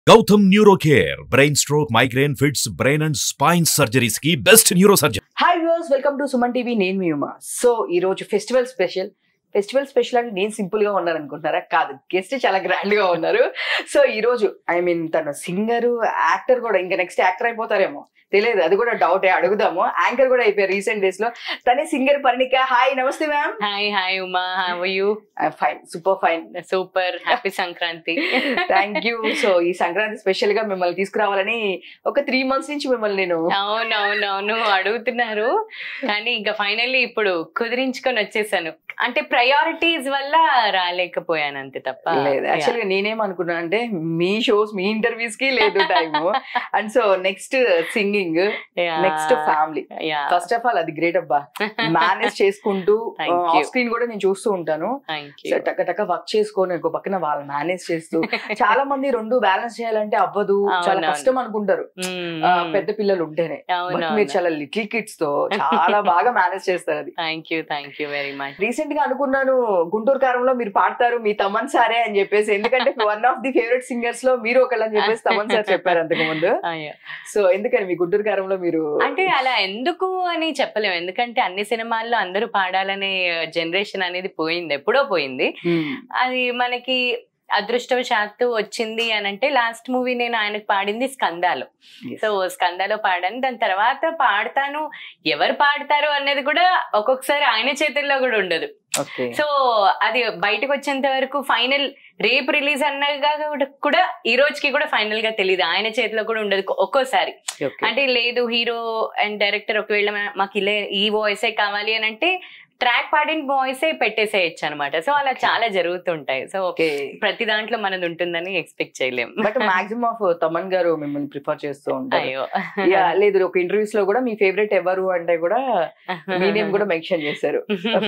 Gautam neuro care brain stroke migraine fits brain and spine surgeries కి best neuro surgeon hi viewers welcome to Suman TV నేను మీ Uma so ఈ రోజు festival special festival special అంటే నేను simple గా ఉన్నాను అనుకుంటారా కాదు గెస్ట్ చాలా గ్రాండ్ గా ఉన్నారు సో ఈ రోజు ఐ మీన్ తను సింగర్ యాక్టర్ కూడా ఇంకా నెక్స్ట్ యాక్టర్ అయిపోతారేమో తెలియదు అది కూడా డౌట్ అడుగుదాము యాంకర్ కూడా అయిపోయారు రీసెంట్ డేస్ లో తనే singer Parinika hi namaste ma'am hi hi Uma how you fine super fine super happy Sankranti thank you so ఈ సంక్రాంతి స్పెషల్ గా మిమ్మల్ని తీసుకురావాలని ఒక త్రీ మంత్స్ నుంచి మిమ్మల్ని నేను అవునవునవును అడుగుతున్నారు కానీ ఇంకా ఫైనల్లీ ఇప్పుడు కుదిరించుకొని వచ్చేసాను అంటే ప్రయారిటీస్ వల్ల రాలేకపోయాను అంతే తప్ప లేదు యాక్చువల్ గా నేనేమనుకున్నా అంటే మీ షోస్ మీ ఇంటర్వ్యూస్ కి లేదు time and so next singing next family first of all అది గ్రేట్ అబ్బా మేనేజ్ చేసుకుంటూ Thank you. ఆఫ్ స్క్రీన్ కూడా నేను చూస్తూ ఉంటాను థ్యాంక్ సో యూ టక్క టక్క వర్క్ చేసుకొని ఇంకో పక్కన వాళ్ళు మేనేజ్ చేస్తూ చాలా మంది రెండు బ్యాలెన్స్ చేయాలంటే అవ్వదు చాలా అవునవును. కష్టం అనుకుంటారు ఆ, పెద్ద పిల్లలు ఉంటేనే బట్ మీరు చాలా లిటిల్ కిడ్స్ తో చాలా బాగా మేనేజ్ చేస్తారు అది thank you thank you very much recent గా అనుకున్నాను గుంటూరు కారంలో మీరు పాడతారు మీ తమన్ సారే అని చెప్పేసి ఎందుకంటే one of the favourite singers లో మీరు ఒకళ్ళు అని చెప్పేసి తమన్ సార్ చెప్పారు అంతకు ముందు సో ఎందుకని మీ గుంటూరు కారంలో మీరు అంటే అలా ఎందుకు అని చెప్పలేము ఎందుకంటే అన్ని సినిమాల్లో అందరూ పాడాలనే జనరేషన్ అనేది పోయింది ఎప్పుడో పోయింది Hmm. అది మనకి అదృష్టవశాత్తు వచ్చింది అని అంటే లాస్ట్ మూవీ నేను ఆయనకు పాడింది స్కందాలు Yes. సో స్కందాలో పాడాను దాని తర్వాత పాడతాను ఎవరు పాడతారు అనేది కూడా ఒక్కొక్కసారి ఆయన చేతుల్లో కూడా ఉండదు ఓకే సో అది బయటకు వచ్చేంత వరకు ఫైనల్ రేపు రిలీజ్ అన్నగా కూడా- కూడా ఈ రోజుకి కూడా ఫైనల్ గా తెలియదు ఆయన చేతిలో కూడా ఉండదు ఒక్కోసారి ఓకే అంటే లేదు హీరో అండ్ డైరెక్టర్ ఒకవేళ మా- మాకు ఇలా ఈ వాయిసే కావాలి అని అంటే ట్రాక్ పాడిన వాయిసే పెట్టేసేయచ్చు అనమాట సో అలా Okay. చాలా జరుగుతుంటాయి సో ఓకే ప్రతి దాంట్లో మనది ఉంటుందని ఎక్స్పెక్ట్ చేయలేం బట్ మాక్సిమం ఆఫ్ తమన్ గారు మిమ్మల్ని ప్రిఫర్ చేస్తూ ఉంటారు అయ్యో యా లేదు ఒక ఇంటర్వ్యూస్ లో కూడా మీ ఫేవరెట్ ఎవరు అంటే కూడా మీ నేమ్ కూడా మెన్షన్ చేశారు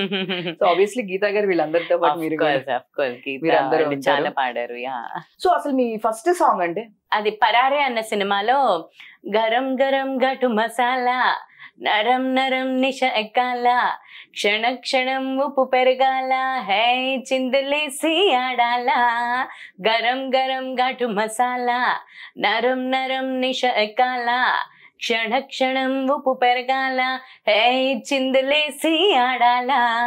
సో ఆబ్వియస్లీ గీతా గారు వీళ్ళందరితో పాటు మీరు కూడా- మీరందరూ ఉంటారు. చాలా పాడారు యా సో అసలు మీ ఫస్ట్ సాంగ్ అంటే అది పరారే అన్న సినిమాలో గరం గరం ఘటు మసాలా నరం నరం నిష ఎక్కాల క్షణ క్షణం ఉప్పు పెరగాల హే చిందులేసి ఆడాల గరం గరం ఘటు మసాలా నరం నరం నిష ఎక్కాల క్షణ క్షణం ఉప్పు పెరగాల హే చిందులేసి ఆడాల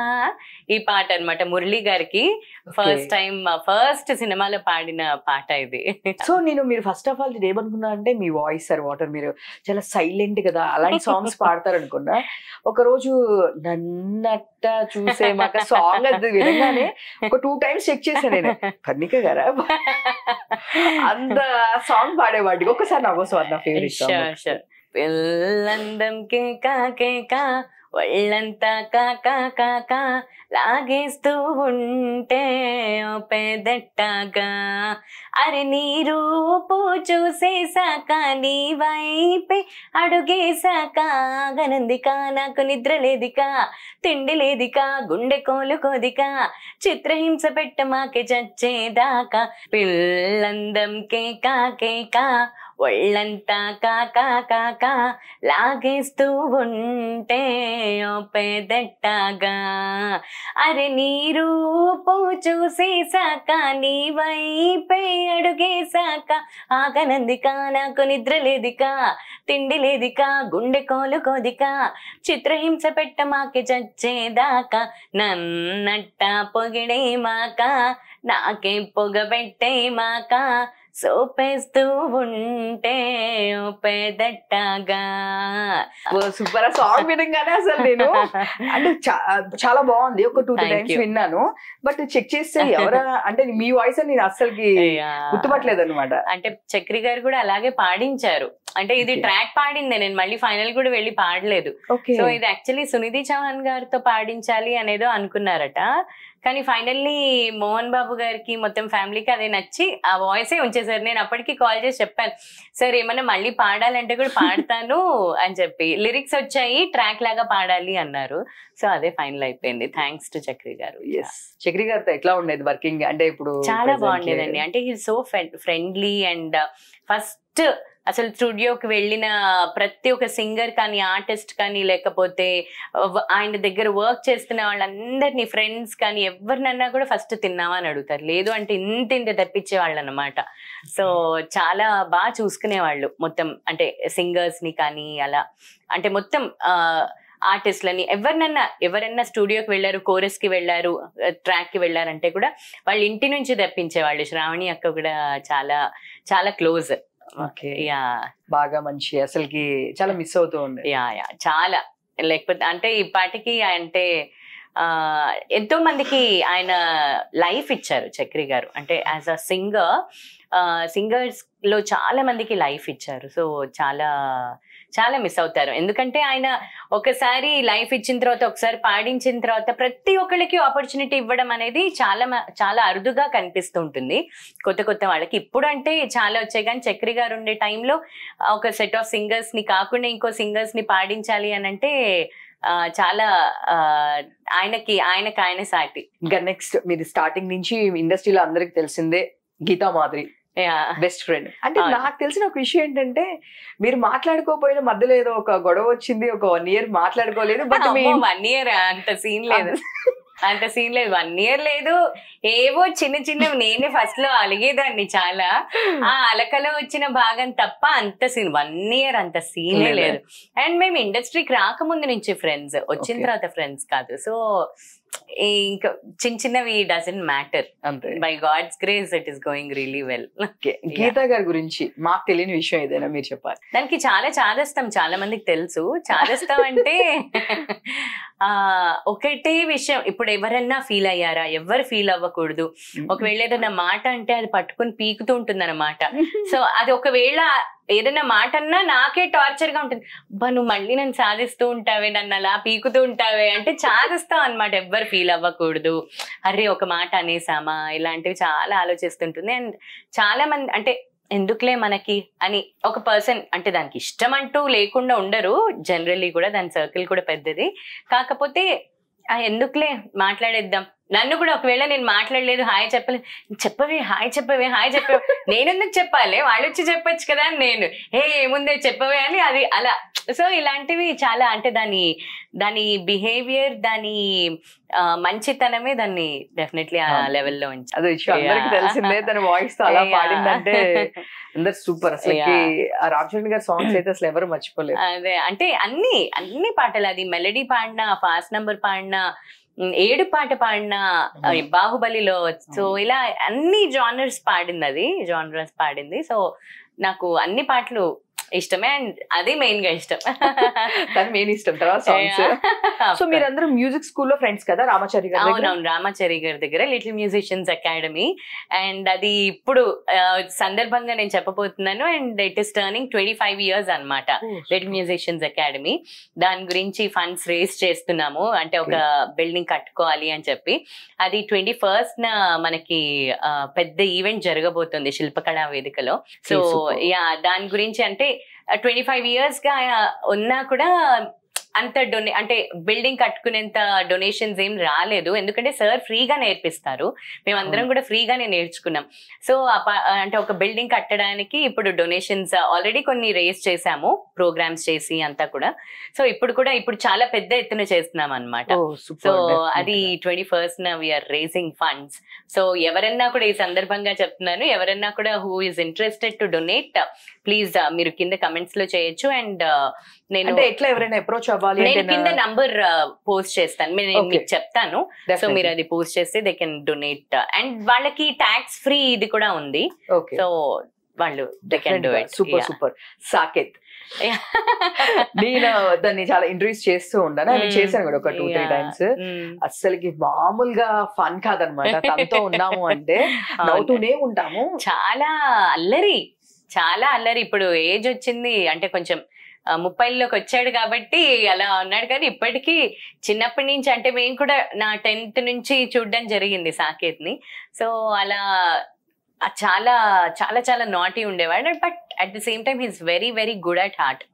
ఈ పాట అన్నమాట మురళి గారికి ఫస్ట్ టైం ఫస్ట్ సినిమాలో పాడిన పాట ఇది సో నేను మీరు ఫస్ట్ ఆఫ్ ఆల్ నేను ఏమనుకున్నా అంటే మీ వాయిస్ సార్ వాటర్ మీరు చాలా సైలెంట్ కదా అలాంటి సాంగ్స్ పాడతారు అనుకున్నా ఒక రోజు నన్నట్ట చూసే మాక సాంగ్ అది వినగానే ఒక టూ టైమ్స్ చెక్ చేశాను నేను కన్నిక గారా అంత సాంగ్ పాడేవాడికి ఒకసారి నవ్వసు నా ఫేవరెట్ Sure, సాంగ్ sure. పిల్లందం కేకా కేకా ఒళ్ళంతా కాకా కాకా లాగేస్తూ ఉంటే ఓ పెదట్టాగా అరే నీ రూపు చూసేసాక నీ వైపే అడుగేసాక గనందిక నాకు నిద్ర లేదిక తిండి లేదిక గుండె కోలుకోదిక చిత్రహింస పెట్ట మాకే చచ్చేదాకా పిల్లందం కేకా కేకా ఒళ్ళంతా కాకా కాకా లాగేస్తూ ఉంటే ఓ పెదట్టాగా అరే నీ రూపు చూసేసాక నీ వైపే అడుగేసాక ఆగనందిక నాకు నిద్ర లేదిక తిండి లేదిక గుండె కోలుకోదిక చిత్రహింస పెట్ట మాకి చచ్చేదాకా నన్నట్ట పొగిడే మాక నాకే పొగ పెట్టే మాక సోపేస్తూ ఉంటే ఓ పెదట్టాగా సూపర్ సాంగ్ విధంగానే అసలు నేను అంటే చా- చాలా బాగుంది ఒక two three Thank times you. విన్నాను బట్ చెక్ చేస్తే ఎవరా అంటే మీ వాయిస్ అని నేను అస్సలకి Yeah. గుర్తుపట్టలేదు అనమాట అంటే చక్రి గారు కూడా అలాగే పాడించారు అంటే ఇది Okay. ట్రాక్ పాడిందే నేను మళ్ళీ ఫైనల్ కూడా వెళ్ళి పాడలేదు ఓకే సో ఇది యాక్చువల్లీ సునిధి చౌహాన్ గారితో పాడించాలి అనేదో అనుకున్నారట కానీ ఫైనల్లీ మోహన్ బాబు గారికి మొత్తం ఫ్యామిలీకి అదే నచ్చి ఆ వాయిసే ఉంచేసారు నేను అప్పటికి కాల్ చేసి చెప్పాను సార్ ఏమన్నా మళ్ళీ పాడాలంటే కూడా పాడతాను అని చెప్పి లిరిక్స్ వచ్చాయి ట్రాక్ లాగా పాడాలి అన్నారు సో అదే ఫైనల్ అయిపోయింది థ్యాంక్స్ టు చక్రి గారు ఎస్ చక్రి గారితో ఎట్లా ఉండేది వర్కింగ్ అంటే ఇప్పుడు చాలా presently? బాగుండేదండి అంటే ఈ so friendly and first first అసలు స్టూడియోకి వెళ్ళిన ప్రతి ఒక్క సింగర్ కానీ ఆర్టిస్ట్ కానీ లేకపోతే వ- ఆయన దగ్గర వర్క్ చేస్తున్న వాళ్ళందరినీ ఫ్రెండ్స్ కానీ ఎవరినన్నా కూడా ఫస్ట్ తిన్నావా అని అడుగుతారు లేదు అంటే ఇంత ఇంత తెప్పించే వాళ్ళు అనమాట సో చాలా బాగా చూసుకునేవాళ్ళు మొత్తం అంటే సింగర్స్ ని కానీ అలా అంటే మొత్తం ఆర్టిస్ట్లని ఎవరినన్నా ఎవరన్నా స్టూడియోకి వెళ్ళారు కోరస్ కి వెళ్ళారు ట్రాక్ కి వెళ్ళారంటే కూడా వాళ్ళ ఇంటి నుంచి తెప్పించేవాళ్ళు శ్రావణి అక్క కూడా చాలా చాలా క్లోజ్ ఓకే యా బాగా మంచి అసలుకి చాలా మిస్ అవుతూ ఉంది యా యా చాలా లేకపోతే అంటే ఈ పాటికి అంటే ఆ ఎంతో మందికి ఆయన లైఫ్ ఇచ్చారు చక్రి గారు అంటే యాజ్ అ సింగర్ సింగర్స్ లో చాలా మందికి లైఫ్ ఇచ్చారు సో చాలా చాలా మిస్ అవుతారు ఎందుకంటే ఆయన ఒకసారి లైఫ్ ఇచ్చిన తర్వాత ఒకసారి పాడించిన తర్వాత ప్రతి ఒక్కరికి ఆపర్చునిటీ ఇవ్వడం అనేది చాలా మ- చాలా అరుదుగా కనిపిస్తూ ఉంటుంది కొత్త కొత్త వాళ్ళకి ఇప్పుడు అంటే చాలా వచ్చాయి కానీ చక్రి గారు ఉండే టైంలో ఒక సెట్ ఆఫ్ సింగర్స్ ని కాకుండా ఇంకో సింగర్స్ ని పాడించాలి అని అంటే ఆ, చాలా ఆ, ఆయనకి ఆయనకి ఆయన సాటి ఇంకా నెక్స్ట్ మీరు స్టార్టింగ్ నుంచి ఇండస్ట్రీలో అందరికి తెలిసిందే Geetha Madhuri yeah. Best friend అంటే అవును. నాకు తెలిసిన ఒక విషయం ఏంటంటే మీరు మాట్లాడుకోపోయిన మధ్యలో ఏదో ఒక గొడవ వచ్చింది ఒక వన్ ఇయర్ మాట్లాడుకోలేదు బట్ మీ వన్ ఇయర్ అంత సీన్ లేదు అంత సీన్ లేదు వన్ ఇయర్ లేదు ఏవో చిన్న చిన్నవి నేనే ఫస్ట్ లో అలిగేదాన్ని చాలా ఆ అలకలో వచ్చిన భాగం తప్ప అంత సీన్ వన్ ఇయర్ అంత సీనే లేదా? లేదు అండ్ మేము ఇండస్ట్రీకి రాకముందు నుంచి ఫ్రెండ్స్ వచ్చిన Okay. తర్వాత ఫ్రెండ్స్ కాదు సో ఇంకా చిన్న చిన్నవి డజంట్ మ్యాటర్ అంతే by God's grace it is going really well Okay. Geetha గారి గురించి మాకు తెలియని విషయం ఏదైనా మీరు చెప్పాలి దానికి చాలా చాదస్తాం చాలా మందికి తెలుసు చాదస్తాం అంటే ఆ ఒకటే విషయం ఇప్పుడు ఎవరన్నా ఫీల్ అయ్యారా ఎవరు ఫీల్ అవ్వకూడదు ఒకవేళ ఏదైనా మాట అంటే అది పట్టుకుని పీకుతూ ఉంటుంది అనమాట సో అది ఒకవేళ ఏదైనా మాట అన్నా నాకే టార్చర్ గా ఉంటుంది అబ్బా నువ్వు మళ్ళీ నన్ను సాధిస్తూ ఉంటావే నన్ను అలా పీకుతూ ఉంటావే అంటే చాదిస్తాం అనమాట ఎవ్వరు ఫీల్ అవ్వకూడదు అరే ఒక మాట అనేసామా ఇలాంటివి చాలా ఆలోచిస్తుంటుంది అండ్ చాలా మంది అంటే ఎందుకులే మనకి అని ఒక పర్సన్ అంటే దానికి ఇష్టం అంటూ లేకుండా ఉండరు జనరల్లీ కూడా దాని సర్కిల్ కూడా పెద్దది కాకపోతే ఆ ఎందుకులే మాట్లాడేద్దాం నన్ను కూడా ఒకవేళ నేను మాట్లాడలేదు హాయ్ చెప్పలేదు చెప్పవే హాయ్ చెప్పవే హాయ్ చెప్పవే నేను ఎందుకు చెప్పాలి వాళ్ళు వచ్చి చెప్పొచ్చు కదా అని నేను ఏ ఏముందే చెప్పవే అని అది అలా సో ఇలాంటివి చాలా అంటే దాని దాని బిహేవియర్ దాని ఆ, మంచితనమే దాన్ని డెఫినెట్లీ ఆ అవును. లెవెల్లో ఉంచి అదే విషయం అందరికి Yeah. తెలిసిందే తన వాయిస్ తో అలా Yeah. పాడిందంటే అందరు సూపర్ అసలు ఆ రామ్ చరణ్ గారి సాంగ్స్ అయితే అసలు ఎవరు మర్చిపోలేదు అదే అంటే అన్ని అన్ని పాటలు అది మెలడీ పాడినా ఫాస్ట్ నంబర్ పాడినా ఉమ్, ఏడు పాట పాడినా ఆ, అవును. బాహుబలిలో సో అవును. ఇలా అన్ని జానర్స్ పాడింది అది జానర్స్ పాడింది సో నాకు అన్ని పాటలు ఇష్టమే అండ్ అది మెయిన్ గా ఇష్టం తను మెయిన్ ఇష్టం తర్వాత సాంగ్స్ సో మీరందరూ మ్యూజిక్ స్కూల్లో ఫ్రెండ్స్ కదా రామాచారి గారి దగ్గర? అవునవును రామాచారి గారి దగ్గర లిటిల్ మ్యూజిషియన్స్ అకాడమీ అండ్ అది ఇప్పుడు ఆ, సందర్భంగా నేను చెప్పబోతున్నాను and it is turning twenty five years అనమాట లిటిల్ మ్యూజిషియన్స్ అకాడమీ దాని గురించి ఫండ్స్ రేస్ చేస్తున్నాము అంటే ఒక బిల్డింగ్ కట్టుకోవాలి అని చెప్పి అది ట్వంటీ ఫస్ట్ న మనకి ఆ, పెద్ద ఈవెంట్ జరగబోతుంది శిల్పకళా వేదికలో సో Okay, super. యా దాని గురించి అంటే ట్వంటీ ఫైవ్ ఇయర్స్ గా ఉన్నా కూడా అంత డొనే అంటే బిల్డింగ్ కట్టుకునేంత డొనేషన్స్ ఏం రాలేదు ఎందుకంటే సార్ ఫ్రీగా నేర్పిస్తారు మేమందరం కూడా ఫ్రీగానే నేర్చుకున్నాం సో అంటే ఒక బిల్డింగ్ కట్టడానికి ఇప్పుడు డొనేషన్స్ ఆల్రెడీ కొన్ని రేస్ చేసాము ప్రోగ్రామ్స్ చేసి అంతా కూడా సో ఇప్పుడు కూడా ఇప్పుడు చాలా పెద్ద ఎత్తున చేస్తున్నాం అనమాట Oh, super, సో definitely. అది ట్వంటీ ఫస్ట్ న వీఆర్ రేసింగ్ ఫండ్స్ సో ఎవరన్నా కూడా ఈ సందర్భంగా చెప్తున్నాను ఎవరన్నా కూడా who is interested to donate please మీరు కింద కమెంట్స్ లో చేయొచ్చు అండ్ నేను అంటే ఎట్లా ఎవరైనా అప్రోచ్ అవ్వాలి నేను అంటే కింద నంబర్ పోస్ట్ చేస్తాను మీరు- నేను Okay. మీకు చెప్తాను సో మీరు అది పోస్ట్ చేస్తే దే కెన్ డొనేట్ అండ్ వాళ్ళకి ట్యాక్స్ ఫ్రీ ఇది కూడా ఉంది ఓకే సో వాళ్ళు they can do it super super Saketh నేను దాన్ని చాలా ఇంటర్వ్యూస్ చేస్తూ ఉన్నాను ఆయన చేశాను కూడా ఒక టూ త్రీ టైమ్స్ అస్సలకి మామూలుగా ఫన్ కాదనమాట తనతో ఉన్నాము అంటే నవ్వుతూనే ఉంటాము చాలా అల్లరి చాలా అల్లరి ఇప్పుడు ఏజ్ వచ్చింది అంటే కొంచెం ఆ, ముప్పైలోకి వచ్చాడు కాబట్టి అలా ఉన్నాడు కానీ ఇప్పటికీ చిన్నప్పటి నుంచి అంటే మేము కూడా నా టెన్త్ నుంచి చూడడం జరిగింది సాకేత్ ని సో అలా ఆ చాలా చాలా చాలా నాటీ ఉండేవాడు but at the same time he's very very good at heart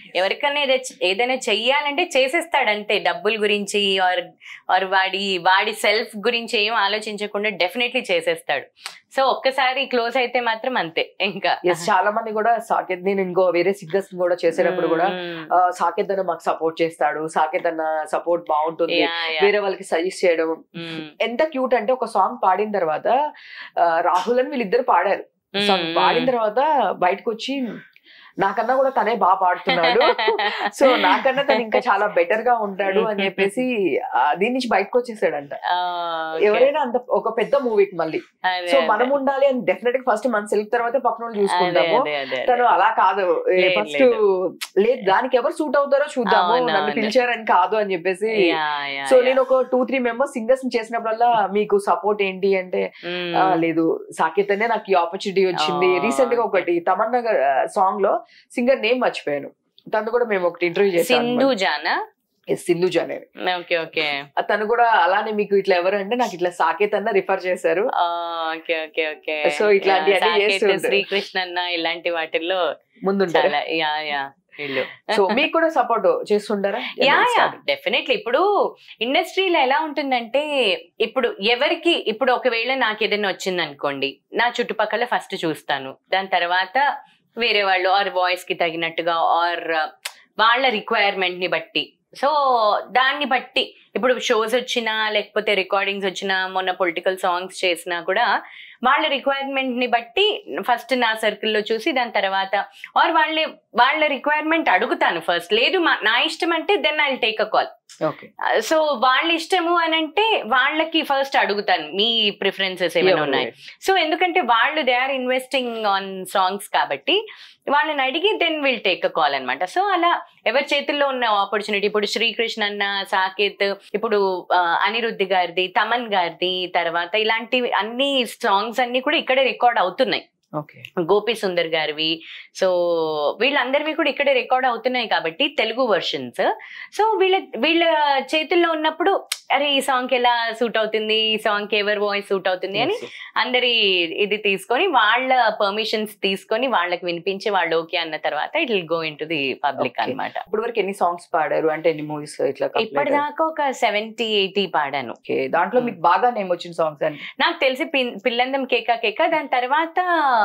ఎవరికైనా ఏదైనా ఏదైనా చెయ్యాలంటే చేసేస్తాడు అంతే డబ్బుల గురించి ఆర్ ఆర్ వాడి వాడి సెల్ఫ్ గురించి ఏం ఆలోచించకుండా డెఫినెట్లీ చేసేస్తాడు సో ఒక్కసారి క్లోజ్ అయితే మాత్రం అంతే ఇంకా ఎస్ చాలా మంది కూడా సాకేత్ నేను ఇంకో వేరే సింగర్స్ కూడా చేసేటప్పుడు కూడా మ్మ్. ఆ, సాకేత్ అన్న మాకు సపోర్ట్ చేస్తాడు సాకేత్ అన్న సపోర్ట్ బాగుంటుంది Yeah, yeah. వేరే వాళ్ళకి సజెస్ట్ చేయడం మ్మ్. ఎంత క్యూట్ అంటే ఒక సాంగ్ పాడిన తర్వాత ఆ, రాహుల్ అని వీళ్ళిద్దరు పాడారు సాంగ్ మ్మ్. పాడిన తర్వాత బయటకు వచ్చి నాకన్నా కూడా తనే బాగా పాడుతున్నాడు సో నాకన్నా తను ఇంకా చాలా బెటర్ గా ఉంటాడు అని చెప్పేసి ఆ, దీని నుంచి బయటకు వచ్చేసాడంట ఆ, okay. ఎవరైనా అంత ఒక పెద్ద మూవీకి మళ్ళీ అదే, సో అదే. మనం ఉండాలి అని డెఫినెట్ గా ఫస్ట్ మన సెల్ఫ్ తర్వాత పక్కన వాళ్ళు అదే, చూసుకుంటాము అదే, అదే, తను అదే. అలా కాదు లేదు, ఫస్ట్ లేదు. లేదు దానికి ఎవరు సూట్ అవుతారో చూద్దాము అవును, నన్ను అవును. పిలిచారని కాదు అని చెప్పేసి Yeah, yeah, సో yeah. నేను ఒక టూ త్రీ మెంబర్స్ సింగర్స్ చేసినప్పుడల్లా మీకు సపోర్ట్ ఏంటి అంటే మ్మ్. ఆ, లేదు సాకేత్ అనే నాకు ఈ ఆపర్చునిటీ వచ్చింది Oh, రీసెంట్ గా okay. ఒకటి తమన్నా సాంగ్ లో సింగర్ నేమ్ మర్చిపోయాను తను కూడా మేము ఒకటి ఇంటర్వ్యూ సింధు చేసాం జానా సింధు జానే ఓకే ఓకే తను కూడా అలానే మీకు ఇట్లా ఎవరు అంటే నాకు ఇట్లా సాకేత్ అన్న రిఫర్ చేశారు ఓకే ఓకే ఓకే So, ఇట్లాంటివన్నీ సాకేత్, చేస్తూ ఉంటారు. శ్రీకృష్ణ అన్న ఇలాంటి వాటిల్లో ముందుంటారు చాలా యా యా వీళ్ళు సో మీకు కూడా సపోర్ట్ చేస్తుంటారా యా యా డెఫినెట్లీ ఇప్పుడు ఇండస్ట్రీలో ఎలా ఉంటుందంటే ఇప్పుడు ఎవరికి ఇప్పుడు ఒకవేళ నాకు ఏదైనా వచ్చింది అనుకోండి నా చుట్టుపక్కల ఫస్ట్ చూస్తాను దాని తర్వాత వేరే వాళ్ళు ఆర్ వాయిస్ కి తగినట్టుగా ఆర్ వాళ్ళ రిక్వైర్మెంట్ ని బట్టి సో దాన్ని బట్టి ఇప్పుడు షోస్ వచ్చినా లేకపోతే రికార్డింగ్స్ వచ్చినా మొన్న పొలిటికల్ సాంగ్స్ చేసినా కూడా వాళ్ళ రిక్వైర్మెంట్ ని బట్టి ఫస్ట్ నా సర్కిల్లో చూసి దాని తర్వాత ఆర్ వాళ్ళ వాళ్ళ రిక్వైర్మెంట్ అడుగుతాను ఫస్ట్ లేదు మా- నా ఇష్టం అంటే then I take a call okay so వాళ్ళ ఇష్టము అని అంటే వాళ్ళకి ఫస్ట్ అడుగుతాను మీ ప్రిఫరెన్సెస్ ఏమైనా ఉన్నాయి సో ఎందుకంటే వాళ్ళు they are investing on songs కాబట్టి వాళ్ళని అడిగి then will take a call అనమాట సో అలా ఎవరి చేతుల్లో ఉన్న ఆపర్చునిటీ ఇప్పుడు శ్రీకృష్ణ అన్న సాకేత్ ఇప్పుడు ఆ, అనిరుద్ధి గారిది తమన్ గారిది తర్వాత ఇలాంటివి అన్ని సాంగ్స్ అన్ని కూడా ఇక్కడే రికార్డ్ అవుతున్నాయి ఓకే గోపి సుందర్ గారివి సో వీళ్ళందరివి కూడా ఇక్కడే రికార్డ్ అవుతున్నాయి కాబట్టి తెలుగు వర్షన్స్ సో వీళ్ళ వీళ్ళ చేతుల్లో ఉన్నప్పుడు అరే ఈ సాంగ్ ఎలా సూట్ అవుతుంది ఈ సాంగ్ ఎవరి వాయిస్ సూట్ అవుతుంది అని అందరి ఇది తీసుకొని వాళ్ళ పర్మిషన్స్ తీసుకొని వాళ్ళకి వినిపించి వాళ్ళు ఓకే అన్న తర్వాత it will go into the public Okay. అన్నమాట ఇప్పుడు వరకు ఎన్ని సాంగ్స్ పాడారు అంటే ఎన్ని మూవీస్ ఇట్లా complete? ఇప్పటిదాకా ఒక సెవెంటీ ఎయిటీ పాడాను Okay. దాంట్లో మీకు బాగా నేమ్ వచ్చిన సాంగ్స్ అండి నాకు తెలిసి పిన్- పిల్లందం కేక కేక దాని తర్వాత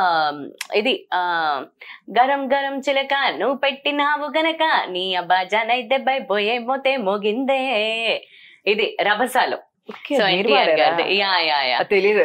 ఇది ఆ గరం గరం చిలక నువ్వు పెట్టినావు గనక నీ అబ్బా జనైతే పోయే మోతే మోగిందే ఇది రభసాలు Okay, సో మీరు ఎన్టీఆర్ పాడారా? గారిది యా యా యా అది తెలీదు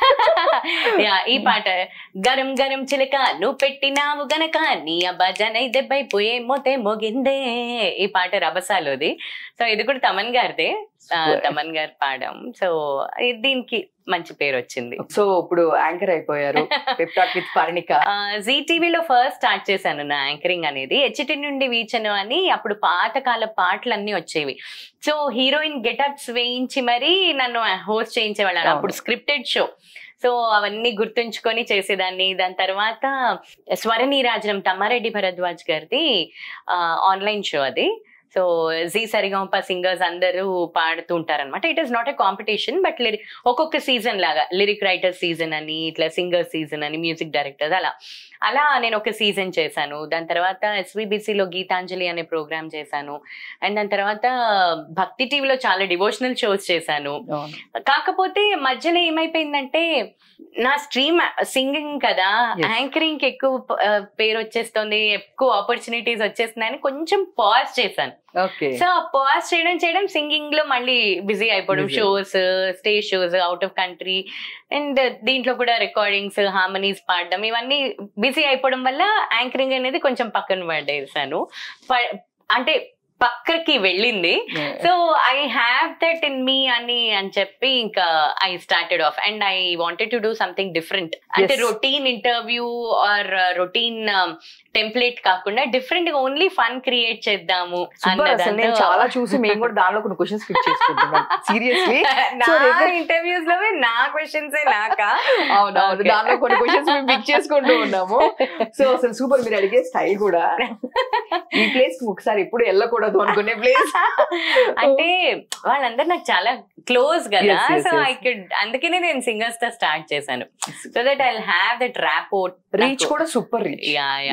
యా ఈ పాట గరం గరం చిలక నువ్వు పెట్టినావు గనక నీ అబ్బా జనై దెబ్బై పోయే మోతే మోగిందే ఈ పాట రభసాలోది సో ఇది కూడా తమన్ గారిదే ఆ, Super. తమన్ గారు పాడాం సో ఇది దీనికి మంచి పేరు వచ్చింది సో ఇప్పుడు యాంకర్ అయిపోయారు పెప్టాక్ విత్ పరిణిక జీ టీవీలో ఫస్ట్ స్టార్ట్ చేశాను నా యాంకరింగ్ అనేది హెచ్టి నుండి వీచను అని అప్పుడు పాతకాల పాటలు అన్ని వచ్చేవి సో హీరోయిన్ గెటప్స్ వేయించి మరీ నన్ను హోస్ట్ చేయించేవాళ్ళని అవును. అప్పుడు స్క్రిప్టెడ్ షో సో అవన్నీ గుర్తుంచుకొని చేసేదాన్ని దాని తర్వాత స్వరనీరాజనం తమ్మారెడ్డి భరద్వాజ్ గారిది ఆన్లైన్ షో అది సో జీ సరిగమప సింగర్స్ అందరూ పాడుతూ ఉంటారనమాట it is not a competition but ఒక్కొక్క సీజన్ లాగా లిరిక్ రైటర్ సీజన్ అని ఇట్లా సింగర్ సీజన్ అని మ్యూజిక్ డైరెక్టర్స్ అలా అలా నేను ఒక సీజన్ చేశాను దాని తర్వాత ఎస్విబిసిలో గీతాంజలి అనే ప్రోగ్రామ్ చేశాను అండ్ దాని తర్వాత భక్తి టీవీలో చాలా డివోషనల్ షోస్ చేశాను అవును. కాకపోతే మధ్యలో ఏమైపోయిందంటే నా స్ట్రీమ్ సింగింగ్ కదా Yes. యాంకరింగ్ ఎక్కువ ఆ, పేరు వచ్చేస్తుంది ఎక్కువ ఆపర్చునిటీస్ వచ్చేస్తున్నాయని కొంచెం పాజ్ చేశాను ఓకే సో పాజ్ చేయడం చేయడం సింగింగ్ లో మళ్ళీ బిజీ అయిపోవడం Busy. Shows stage shows out of country and దీంట్లో కూడా రికార్డింగ్స్ హార్మనీస్ పాడడం ఇవన్నీ బిజీ అయిపోవడం వల్ల యాంకరింగ్ అనేది కొంచెం పక్కన పడేసాను ప- అంటే పక్కకి వెళ్ళింది so I have that in me అని అని చెప్పి ఇంకా I started off and I wanted to do something different అంటే Yes. Routine interview or routine template కాకుండా డిఫరెంట్ గా ఓన్లీ ఫన్ క్రియేట్ చేద్దాము సూపర్ అసలు నేను దాంతో- చాలా చూసి మేము కూడా దానిలో కొన్ని క్వశ్చన్స్ ఫిక్స్ చేసుకుంటున్నాం సీరియస్లీ నా So, రేపు- ఇంటర్వ్యూస్ లో నా క్వశ్చన్స్ నాకా అవునవును Okay. దానిలో కొన్ని క్వశ్చన్స్ మేము పిక్ చేసుకుంటూ ఉన్నాము సో అసలు సూపర్ మీరు అడిగే స్టైల్ కూడా ఈ ప్లేస్ కి ఒకసారి ఎప్పుడు వెళ్ళకూడదు మాట్లాడదు అనుకునే ప్లీజ్ అంటే వాళ్ళందరూ నాకు చాలా క్లోజ్ కదా Yes, yes, so yes. I could అందుకనే నేను సింగర్స్ తో స్టార్ట్ చేశాను so that I have that rapport reach కూడా సూపర్ రీచ్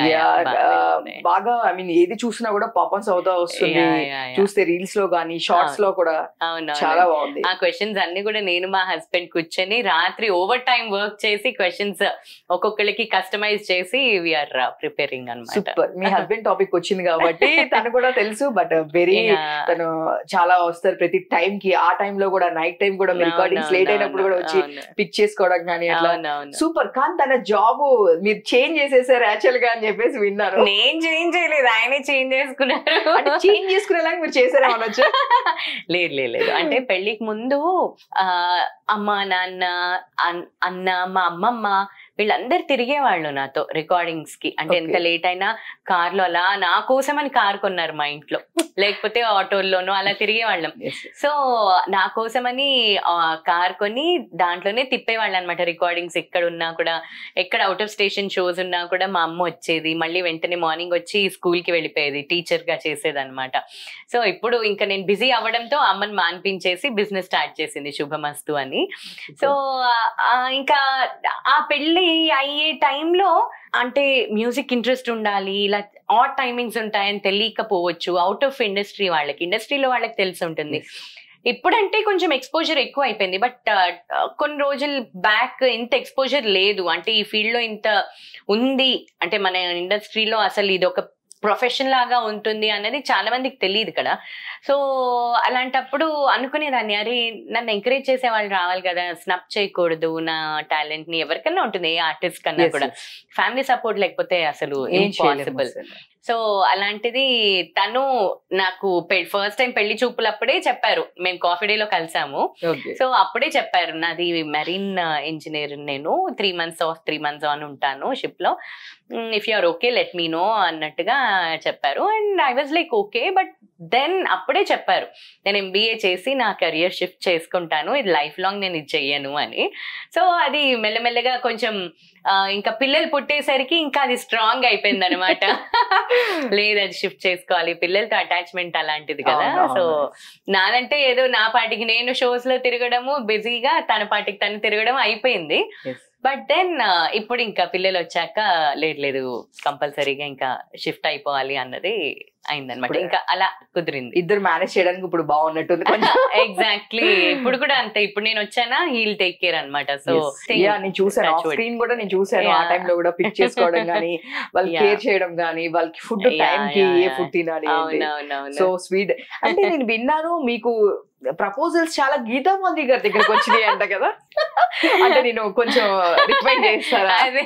బాగా ఐ మీన్ ఏది చూసినా కూడా పాపన్స్ అవుతా వస్తుంది చూస్తే రీల్స్ లో గానీ షార్ట్స్ లో కూడా చాలా బాగుంది ఆ క్వశ్చన్స్ అన్ని కూడా నేను మా హస్బెండ్ కూర్చొని రాత్రి ఓవర్ టైం వర్క్ చేసి క్వశ్చన్స్ ఒక్కొక్కరికి కస్టమైజ్ చేసి వీఆర్ ప్రిపేరింగ్ అనమాట సూపర్ మీ హస్బెండ్ టాపిక్ వచ్చింది కాబట్టి తను కూడా తెలుసు బట్ వెరీ తను చాలా వస్తారు ప్రతి టైం కి ఆ టైం లో కూడా నైట్ టైం కూడా రికార్డింగ్స్ లేట్ అయినప్పుడు కూడా వచ్చి పిక్ చేసుకోవడం కానీ అట్లా సూపర్ కానీ తన జాబ్ మీరు చేంజ్ చేసేసారు యాక్చువల్ గా అని చెప్పేసి విన్నారు నేను చేంజ్ చేయలేదు ఆయనే చేంజ్ చేసుకున్నారు అంటే చేంజ్ చేసుకునేలాగా మీరు చేశారా అనొచ్చు లేదు లేదు లేదు అంటే పెళ్లికి ముందు ఆ అమ్మ నాన్న అన్- అన్న మా అమ్మమ్మ వీళ్ళందరు తిరిగేవాళ్ళు నాతో రికార్డింగ్స్ కి అంటే Okay. ఎంత లేట్ అయినా కార్ లో అలా నా కోసం అని కార్ కొన్నారు మా ఇంట్లో లేకపోతే ఆటోల్లోనో అలా తిరిగేవాళ్ళం సో నా కోసమని కార్ కొని దాంట్లోనే తిప్పేవాళ్ళు అనమాట రికార్డింగ్స్ ఎక్కడ ఉన్నా కూడా ఎక్కడ అవుట్ ఆఫ్ స్టేషన్ షోస్ ఉన్నా కూడా మా అమ్మ వచ్చేది మళ్ళీ వెంటనే మార్నింగ్ వచ్చి స్కూల్ కి వెళ్ళిపోయేది టీచర్ గా చేసేది అనమాట సో ఇప్పుడు ఇంకా నేను బిజీ అవ్వడంతో అమ్మని మాన్పించేసి బిజినెస్ స్టార్ట్ చేసింది శుభమస్తు అని సో ఆ, ఇంకా ఆ పెళ్లి అయ్యే టైంలో అంటే మ్యూజిక్ ఇంట్రెస్ట్ ఉండాలి ఇలా ఆట్ టైమింగ్స్ ఉంటాయని తెలియకపోవచ్చు అవుట్ ఆఫ్ ఇండస్ట్రీ వాళ్ళకి ఇండస్ట్రీలో వాళ్ళకి తెలిసి ఉంటుంది ఇప్పుడంటే కొంచెం ఎక్స్పోజర్ ఎక్కువ అయిపోయింది బట్ కొన్ని రోజులు బ్యాక్ ఇంత ఎక్స్పోజర్ లేదు అంటే ఈ ఫీల్డ్ లో ఇంత ఉంది అంటే మన ఇండస్ట్రీలో అసలు ఇది ఒక ప్రొఫెషన్ లాగా ఉంటుంది అనేది చాలా మందికి తెలియదు కదా సో అలాంటప్పుడు అనుకునేదాన్ని అరే నన్ను ఎంకరేజ్ చేసే వాళ్ళు రావాలి కదా స్నప్ చేయకూడదు నా టాలెంట్ ని ఎవరికైనా ఉంటుంది ఏ ఆర్టిస్ట్ కన్నా Yes, కూడా yes. ఫ్యామిలీ సపోర్ట్ లేకపోతే అసలు ఏం చేయలేము ఇంపాసిబుల్ అసలు. సో అలాంటిది తను నాకు ఫస్ట్ టైం పెళ్లి చూపులప్పుడే చెప్పారు మేము కాఫీ డే లో కలిసాము Okay. సో అప్పుడే చెప్పారు నాది మెరీన్ ఇంజనీర్ నేను three months off three months on ఉంటాను షిప్ లో if you are okay let me know అన్నట్టుగా చెప్పారు and I was like okay but then అప్పుడే చెప్పారు నేను ఎంబీఏ చేసి నా కెరియర్ షిఫ్ట్ చేసుకుంటాను ఇది లైఫ్ లాంగ్ నేను ఇది చెయ్యను అని సో అది మెల్లమెల్లగా కొంచెం ఆ, ఇంకా పిల్లలు పుట్టేసరికి ఇంకా అది స్ట్రాంగ్ అయిపోయింది అనమాట లేదు అది షిఫ్ట్ చేసుకోవాలి పిల్లలతో అటాచ్మెంట్ అలాంటిది కదా అవును, అవును. సో నాదంటే ఏదో నా పాటికి నేను షోస్ లో తిరగడము బిజీగా తన పాటికి తను తిరగడం అయిపోయింది Yes. బట్ దెన్ ఇప్పుడు ఇంకా పిల్లలు వచ్చాక లేదు లేదు కంపల్సరీగా ఇంకా షిఫ్ట్ అయిపోవాలి అన్నది అయిందనమాట ఇప్పుడు- ఇంకా అలా కుదిరింది ఇద్దరు మేనేజ్ చేయడానికి ఇప్పుడు బాగున్నట్టుంది కొంచెం ఎగ్జాక్ట్లీ ఇప్పుడు కూడా అంతే ఇప్పుడు నేను వచ్చానా హీల్ టేక్ కేర్ అనమాట సో యా నేను చూసాను ఆఫ్ స్క్రీన్ కూడా నేను చూసాను ఆ Yeah. టైం లో కూడా పిక్ చేసుకోవడం గానీ వాళ్ళకి Yeah. కేర్ చేయడం గానీ వాళ్ళకి ఫుడ్ Yeah, టైం కి yeah, ఏ yeah. ఫుడ్ తినాలి ఏంటి. అవునవునవును సో స్వీట్ అంటే నేను విన్నాను మీకు ప్రపోజల్స్ చాలా గీతా మంది గారి దగ్గరకు వచ్చినాయి అంట కదా అంటే నేను కొంచెం రికమెండ్ చేస్తారా అదే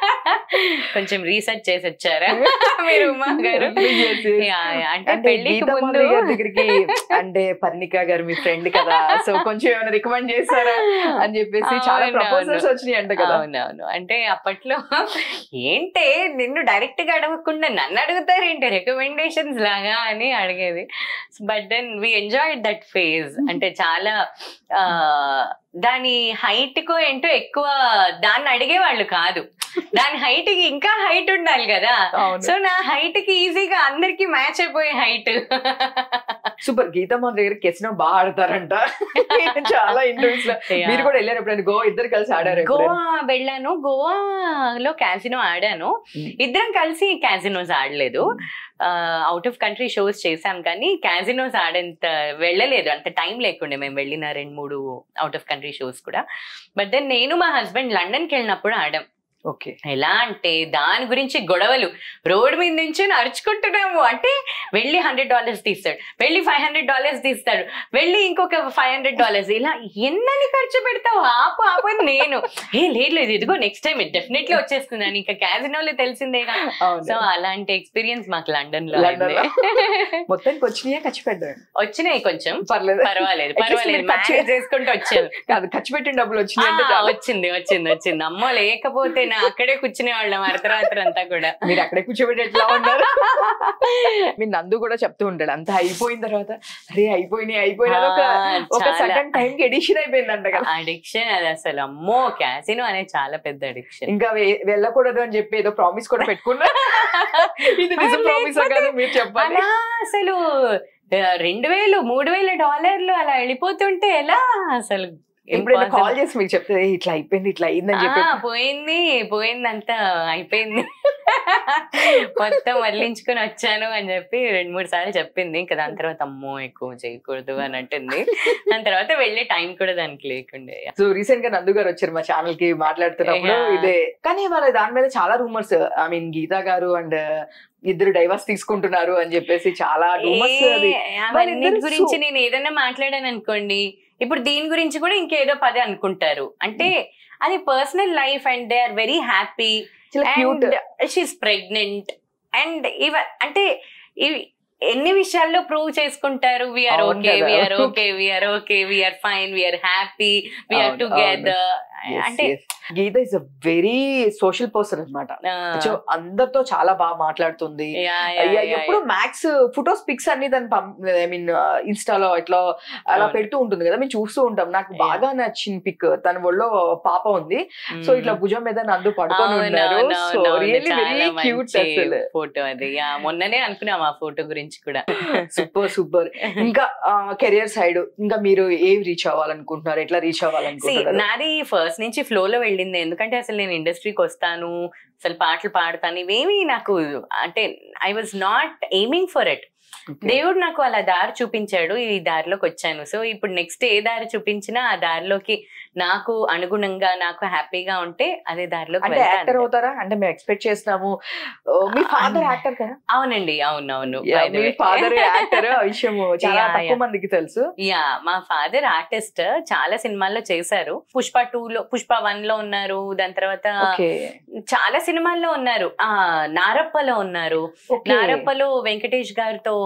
కొంచెం రీసెర్చ్ చేసి వచ్చారా మీరు ఉమా గారు Yes, yes. Yeah, yeah. అంటే అంటే పెళ్లికి గీతా ముందు మాధవి గారి దగ్గరికి అంటే పర్ణిక గారు మీ ఫ్రెండ్ కదా సో కొంచెం ఏమైనా రికమెండ్ చేస్తారా అని చెప్పేసి చాలా అవును, ప్రపోజల్స్ అవును. వచ్చినాయి అంట కదా అవునవును అంటే అప్పట్లో ఏంటే నిన్ను డైరెక్ట్ గా అడగకుండా నన్ను అడుగుతారు ఏంటి రికమెండేషన్స్ లాగా అని అడిగేది but then we enjoy that phase అంటే చాలా ఆ దాని హైట్ కో ఏంటో ఎక్కువ దాన్ని అడిగేవాళ్ళు కాదు దాని హైట్ కి ఇంకా హైట్ ఉండాలి కదా అవును. సో నా హైట్ కి ఈజీగా అందరికి మ్యాచ్ అయిపోయే హైట్ సూపర్ గీతా మాధవి దగ్గర కెసినో బాగా ఆడతారంట చాలా ఇంటర్వ్యూస్ లో మీరు కూడా వెళ్ళారు ఎప్పుడైనా గోవా ఇద్దరు కలిసి ఆడారు ఎప్పుడైనా? గోవా వెళ్ళాను గోవాలో క్యాసినో ఆడాను Mm. ఇద్దరం కలిసి క్యాసినోస్ ఆడలేదు అవుట్ ఆఫ్ కంట్రీ షోస్ చేసాం కానీ క్యాసినోస్ ఆడేంత వెళ్ళలేదు అంత టైం లేకుండే మేము వెళ్ళిన రెండు మూడు అవుట్ ఆఫ్ కంట్రీ షోస్ కూడా బట్ దెన్ నేను మా హస్బెండ్ లండన్కి వెళ్ళినప్పుడు ఆడాం ఓకే ఎలా అంటే దాని గురించి గొడవలు రోడ్ మీద నుంచి అరుచుకుంటున్నాము అంటే వెళ్ళి హండ్రెడ్ డాలర్స్ తీస్తాడు వెళ్ళి ఫైవ్ హండ్రెడ్ డాలర్స్ తీస్తాడు వెళ్ళి ఇంకొక ఫైవ్ హండ్రెడ్ డాలర్స్ ఇలా ఎన్నని ఖర్చు పెడతావు ఆపు ఆపు అని నేను ఏ లేదు లేదు ఇదిగో నెక్స్ట్ టైం డెఫినెట్లీ వచ్చేస్తుంది అని ఇంకా క్యాజినోలో తెలిసిందేగా అవును. సో అలాంటి ఎక్స్పీరియన్స్ మాకు లండన్ లో లండన్ లో? అయింది. మొత్తానికి వచ్చినాయా ఖర్చు పెట్టారు వచ్చినాయి కొంచెం పర్లేదు పర్వాలేదు At least పర్వాలేదు మీరు ఖర్చు- మేనేజ్ చేసుకుంటూ వచ్చాను కాదు ఖర్చు పెట్టిన డబ్బులు వచ్చినాయి అంటే ఆ, చాలు. వచ్చింది వచ్చింది వచ్చింది అమ్మో లేకపోతే ఆయన అక్కడే కూర్చునే వాళ్ళం అర్ధరాత్రి అంతా కూడా మీరు అక్కడే కూర్చోబెట్టి ఎట్లా ఉన్నారు మీ నందు కూడా చెప్తూ ఉంటాడు అంత అయిపోయిన తర్వాత అరే అయిపోయినాయి అయిపోయినా ఒక ఒక సడన్ టైం కి ఎడిషన్ అయిపోయిందంట కదా అడిక్షన్ అది అసలు అమ్మో క్యాసినో అనేది చాలా పెద్ద అడిక్షన్ ఇంకా వె- వెళ్ళకూడదు అని చెప్పి ఏదో ప్రామిస్ కూడా పెట్టుకున్నా ఇది నిజం ప్రామిస్ కదా మీరు చెప్పాలి అలా అసలు ఆ, రెండు వేలు మూడు వేల డాలర్లు అలా వెళ్ళిపోతుంటే ఎలా అసలు ఇప్పుడు impossible. కాల్ చేసి మీకు చెప్తే "ఏ, ఇట్లా అయిపోయింది ఇట్లా అయిందని చెప్పి ఆ, పోయింది పోయింది అంతా అయిపోయింది మొత్తం వదిలించుకొని వచ్చాను అని చెప్పి రెండు మూడు సార్లు చెప్పింది ఇంకా దాని తర్వాత అమ్మో ఎక్కువ చేయకూడదు అని అంటుంది దాని తర్వాత వెళ్ళే టైం కూడా దానికి లేకుండే సో రీసెంట్ గా నందు గారు వచ్చారు మా ఛానల్ కి మాట్లాడుతున్నప్పుడు Yeah. ఇదే కానీ వాళ్ళ దాని మీద చాలా రూమర్స్ ఐ మీన్ గీతా గారు అండ్ ఇద్దరు డైవర్స్ తీసుకుంటున్నారు అని చెప్పేసి చాలా రూమర్స్ అది ఏ, అవన్నీ వాళ్ళిద్దరూ గురించి so- నేను ఏదైనా మాట్లాడాను అనుకోండి ఇప్పుడు దీని గురించి కూడా ఇంకేదో పదే అనుకుంటారు అంటే అది personal life and they are very happy చాలా cute and she's pregnant and ఇవ అంటే ఇవి ఎన్ని విషయాల్లో ప్రూవ్ చేసుకుంటారు వీఆర్ అవును ఓకే కదా. We're okay we're okay we're fine we're happy we're అవును, టుగెదర్ అంటే Geetha is a very social person అనమాట సో అందరితో చాలా బాగా మాట్లాడుతుంది అయ్యా, ఎప్పుడు మ్యాక్స్ ఫొటోస్ పిక్స్ అన్ని తను ఐ మీన్ ఇన్స్టాలో ఇట్లా అలా అవును. పెడుతూ ఉంటుంది కదా మేము చూస్తూ ఉంటాం నాకు Yeah. బాగా నచ్చిన పిక్ తన ఒళ్ళో పాప ఉంది సో ఇట్లా భుజం మీద నందు పడుకొని అవును, ఉన్నారు అవును, సో అవును, అవును. రియల్లీ చాలా వెరీ క్యూట్ మంచి అసలు ఫోటో అది యా, మొన్ననే అనుకున్నాం ఆ ఫోటో గురించి కూడా సూపర్ సూపర్ ఇంకా కెరియర్ సైడ్ ఇంకా మీరు ఏవి రీచ్ అవ్వాలనుకుంటున్నారు ఎట్లా రీచ్ See, అవ్వాలనుకుంటున్నారు నాది ఫస్ట్ నుంచి ఫ్లో లో వెళ్ళింది ఎందుకంటే అసలు నేను ఇండస్ట్రీకి వస్తాను అసలు పాటలు పాడతాను ఇవేమి నాకు అంటే I was not aiming for it Okay. దేవుడు నాకు అలా దారి చూపించాడు ఈ దారిలోకి వచ్చాను సో ఇప్పుడు నెక్స్ట్ ఏ దారి చూపించినా ఆ దారిలోకి నాకు అనుగుణంగా నాకు హ్యాపీగా ఉంటే అదే దారిలోకి అంటే వెళ్తాను. యాక్టర్ అవుతారా అంటే మేము ఎక్స్పెక్ట్ చేస్తున్నాము ఓ, మీ ఫాదర్ యాక్టర్ కదా అవునండి అవునవును Yeah, మీ ఫాదర్ యాక్టర్ ఆ విషయం చాలా Yeah, తక్కువ yeah. మందికి తెలుసు యా మా ఫాదర్ ఆర్టిస్ట్ చాలా సినిమాల్లో చేశారు పుష్ప టూ లో పుష్ప వన్ లో ఉన్నారు దాని తర్వాత ఓకే చాలా సినిమాల్లో ఉన్నారు ఆ నారప్పలో ఉన్నారు నారప్పలో వెంకటేష్ గారితో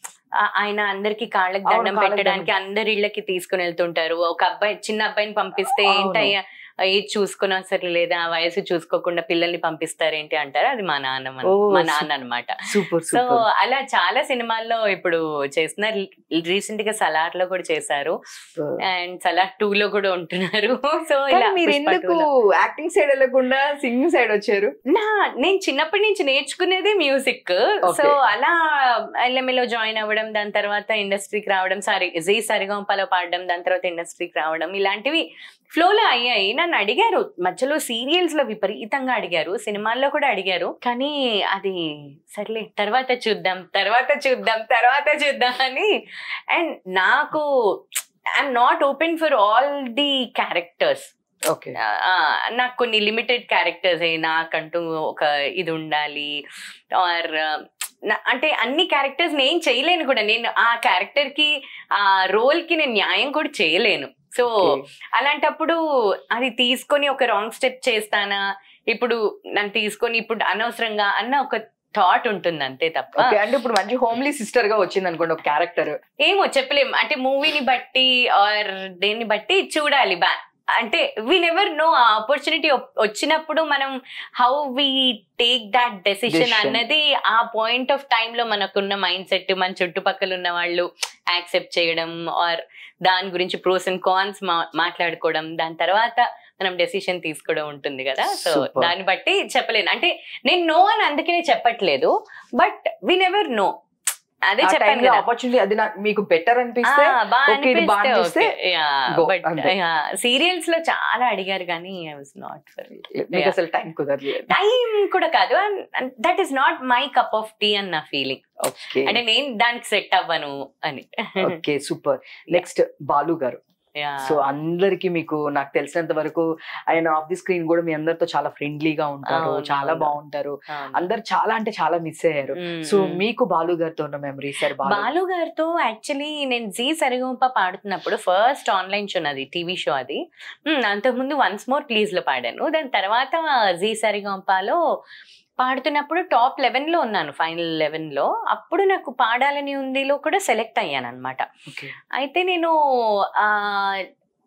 ఆ- ఆయన అందరికి కాళ్ళకి అవును, దండం కాళ్ళకి పెట్టడానికి అందరి ఇళ్ళకి తీసుకుని వెళ్తుంటారు ఒక అబ్బాయి చిన్న అబ్బాయిని పంపిస్తే అవును. ఏంటయ్యా ఏది చూసుకున్నా సరే లేదా ఆ వయసు చూసుకోకుండా పిల్లల్ని పంపిస్తారేంటి అంటారు అది మా నాన్న మన- ఓ, మా సు- నాన్న అనమాట సూపర్ సో సూపర్ అలా చాలా సినిమాల్లో ఇప్పుడు చేస్తున్నారు రీసెంట్ గా సలార్ లో కూడా చేశారు అండ్ సలార్ టూ లో కూడా ఉంటున్నారు సో ఇలా మీరు పుష్ప ఎందుకు 2 లో. యాక్టింగ్ సైడ్ వెళ్ళకుండా సింగింగ్ సైడ్ వచ్చారు నా నేను చిన్నప్పటి నుంచి నేర్చుకునేది మ్యూజిక్ Okay. సో అలా ఎల్ఎంఏలో జాయిన్ అవ్వడం దాని తర్వాత ఇండస్ట్రీకి రావడం సారీ జీ సరిగంపలో పాడడం దాని తర్వాత ఇండస్ట్రీకి రావడం ఇలాంటివి ఫ్లోలో అయ్యాయి నన్ను అడిగారు మధ్యలో సీరియల్స్ లో విపరీతంగా అడిగారు సినిమాల్లో కూడా అడిగారు కానీ అది సర్లే తర్వాత చూద్దాం తర్వాత చూద్దాం తర్వాత చూద్దాం అని అండ్ నాకు I'm not open for all the characters okay ఆ, నాకు కొన్ని లిమిటెడ్ క్యారెక్టర్స్ నాకంటూ ఒక ఇది ఉండాలి ఆర్ అంటే అన్ని క్యారెక్టర్స్ నేను చేయలేను కూడా నేను ఆ క్యారెక్టర్ కి ఆ రోల్ కి నేను న్యాయం కూడా చేయలేను సో అలాంటప్పుడు అది తీసుకొని ఒక రాంగ్ స్టెప్ చేస్తానా ఇప్పుడు నన్ను తీసుకొని ఇప్పుడు అనవసరంగా అన్న ఒక థాట్ ఉంటుంది అంతే తప్ప ఓకే అంటే ఇప్పుడు మంచి హోమ్లీ సిస్టర్ గా వచ్చింది అనుకోండి ఒక క్యారెక్టర్ ఏమో చెప్పలేం అంటే మూవీని బట్టి ఆర్ దేన్ని బట్టి చూడాలి బా అంటే we never know uh opportunity వచ్చినప్పుడు మనం how we take that decision Decision. అన్నది ఆ పాయింట్ ఆఫ్ టైమ్ లో మనకున్న మైండ్ సెట్ మన చుట్టుపక్కల ఉన్న వాళ్ళు యాక్సెప్ట్ చేయడం ఆర్ దాని గురించి ప్రోస్ అండ్ కాన్స్ మాట్లాడుకోవడం దాని తర్వాత మనం డెసిషన్ తీసుకోవడం ఉంటుంది కదా సో Super. దాన్ని బట్టి చెప్పలేను అంటే నేను నో అని అందుకనే చెప్పట్లేదు బట్ వి నెవర్ నో అదే చెప్పాను కదా ఆపర్చునిటీ అది నాకు మీకు బెటర్ అనిపిస్తే okay, ఇది బాగా అనిపిస్తే go, అంతే. సీరియల్స్ లో చాలా అడిగారు కానీ ఐ వాజ్ నాట్ ఫర్ మీకు Yeah. అసలు టైం కుదరలేదు టైం కూడా కాదు that is not my cup of tea అన్న ఫీలింగ్ ఓకే అంటే నేను దానికి సెట్ అవ్వను అని ఓకే సూపర్ నెక్స్ట్ బాలు గారు Yeah. సో అందరికి మీకు నాకు తెలిసినంత వరకు ఆయన ఆఫ్ ది స్క్రీన్ కూడా మీ అందరితో చాలా ఫ్రెండ్లీగా ఉంటారు అవును, చాలా అవును. బాగుంటారు అవును. అందరు చాలా అంటే చాలా మిస్ అయ్యారు Mm, సో mm. మీకు బాలు గారితో ఉన్న మెమరీ సార్ బాలు బాలు గారితో యాక్చువల్లీ నేను జీ సరిగంప పాడుతున్నప్పుడు ఫస్ట్ ఆన్లైన్ షో అది టీవీ షో అది మ్, అంతకుముందు వన్స్ మోర్ ప్లీజ్ లో పాడాను దాని తర్వాత జీ సరిగంపలో పాడుతున్నప్పుడు టాప్ లెవెన్ లో ఉన్నాను ఫైనల్ లెవెన్ లో అప్పుడు నాకు పాడాలని ఉందిలో కూడా సెలెక్ట్ అయ్యాను అనమాట Okay. అయితే నేను ఆ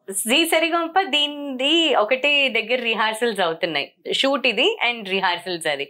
జీ సరిగంప దీనిది ఒకటి దగ్గర రిహార్సల్స్ అవుతున్నాయి షూట్ ఇది అండ్ రిహార్సల్స్ అది